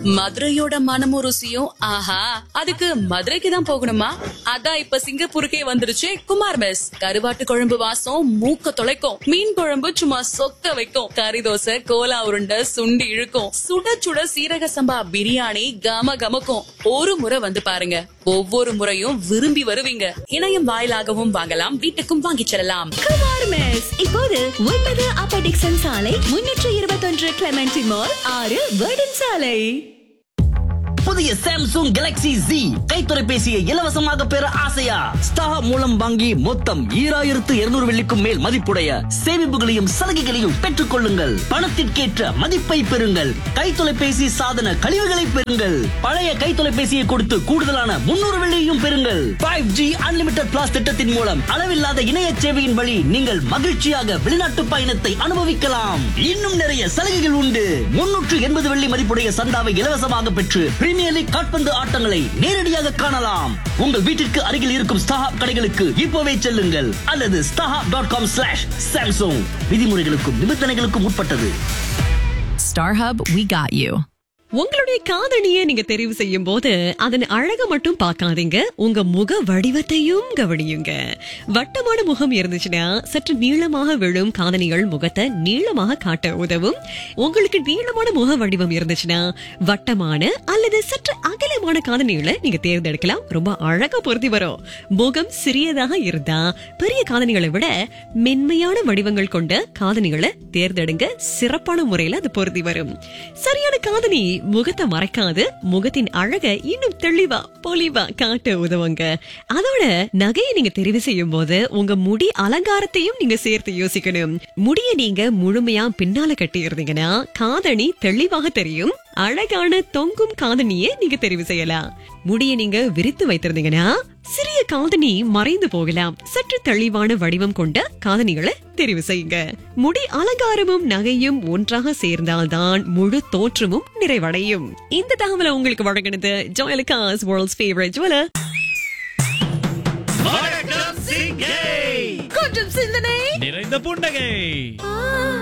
மதுரையோட மனமும் ருசியும் ஆஹா அதுக்கு மதுரைக்கு தான் போகணுமா அதான் இப்ப சிங்கப்பூருக்கே வந்துருச்சு குமார் மெஸ் கருவாட்டு குழம்பு வாசம் மூக்க தொலைக்கும் மீன் குழம்பு சும்மா சொக்க வைக்கும் கறி தோசை கோலா உருண்டை சுண்டி இழுக்கும் சுட சுட சீரக சம்பா பிரியாணி கம கமக்கும் ஒரு முறை வந்து பாருங்க ஒவ்வொரு முறையும் விரும்பி வருவீங்க இணையம் வாயிலாகவும் வாங்கலாம் வீட்டுக்கும் வாங்கிச் செல்லலாம் குமார் மெஸ் இப்போது ஒன்பது அப்பர் டிக்சன் சாலை முன்னூற்று இருபத்தொன்று கிளமெண்டி மால் ஆறு வேர்டன் சாலை புதிய சாம்சங் கேலக்ஸி Z கை தொலைபேசியை இலவசமாக பெற ஆசையா ஸ்டார் மூலம் வாங்கி மொத்தம் ஈராயிரத்து இருநூறு வெள்ளிக்கும் மேல் மதிப்புடைய சேமிப்புகளையும் சலுகைகளையும் பெற்றுக் கொள்ளுங்கள் பணத்திற்கேற்ற மதிப்பை பெறுங்கள் கை தொலைபேசி சாதன கழிவுகளை பெறுங்கள் பழைய கை தொலைபேசியை கொடுத்து கூடுதலான முன்னூறு வெள்ளியையும் பெறுங்கள் ஃபைவ் ஜி அன்லிமிட்டட் பிளாஸ் திட்டத்தின் மூலம் அளவில்லாத இணைய சேவையின் வழி நீங்கள் மகிழ்ச்சியாக வெளிநாட்டு பயணத்தை அனுபவிக்கலாம் இன்னும் நிறைய சலுகைகள் உண்டு முன்னூற்று எண்பது வெள்ளி மதிப்புடைய சந்தாவை இலவசமாக பெற்று பிரீமியர் லீக் காட்பந்து ஆட்டங்களை நேரடியாக காணலாம் உங்கள் வீட்டிற்கு அருகில் இருக்கும் ஸ்டாஹாப் கடைகளுக்கு இப்போவே செல்லுங்கள் அல்லது StarHub dot com slash Samsung விதிமுறைகளுக்கும் நிபந்தனைகளுக்கும் உட்பட்டது StarHub, we got you. உங்களுடைய காதணியை நீங்க தெரிவு செய்யும் போது அதன் அழக மட்டும் பார்க்காதீங்க உங்க முக வடிவத்தையும் கவனியுங்க வட்டமான முகம் இருந்துச்சுன்னா சற்று நீளமாக விழும் காதணிகள் முகத்தை நீளமாக காட்ட உதவும் உங்களுக்கு நீளமான முக வடிவம் இருந்துச்சுன்னா வட்டமான அல்லது சற்று அகலமான காதணிகளை நீங்க தேர்ந்தெடுக்கலாம் ரொம்ப அழகா பொருத்தி வரும் முகம் சிறியதாக இருந்தா பெரிய காதணிகளை விட மென்மையான வடிவங்கள் கொண்ட காதணிகளை தேர்ந்தெடுங்க சிறப்பான முறையில அது பொருத்தி வரும் சரியான காதணி முகத்தை மறைக்காது முகத்தின் அழக இன்னும் தெளிவா பொலிவா காட்ட உதவுங்க அதோட நகையை நீங்க தெரிவு செய்யும் போது உங்க முடி அலங்காரத்தையும் நீங்க சேர்த்து யோசிக்கணும் முடிய நீங்க முழுமையா பின்னால கட்டி இருந்தீங்கன்னா காதணி தெளிவாக தெரியும் அழகான தொங்கும் காதணியை நீங்க தெரிவு செய்யலாம் முடிய நீங்க விரித்து வைத்திருந்தீங்கன்னா சிறிய காதணி மறைந்து போகலாம் சற்று தெளிவான வடிவம் கொண்ட காதணிகளை தெரிவு செய்யுங்க முடி அலங்காரமும் நகையும் ஒன்றாக சேர்ந்தால்தான் முழு தோற்றமும் நிறைவடையும் இந்த தகவலை உங்களுக்கு வழங்கினது ஜோயலுக்காஸ் வேர்ல்ட்ஸ் ஃபேவரட் ஜுவலர் நிறைந்த புன்னகை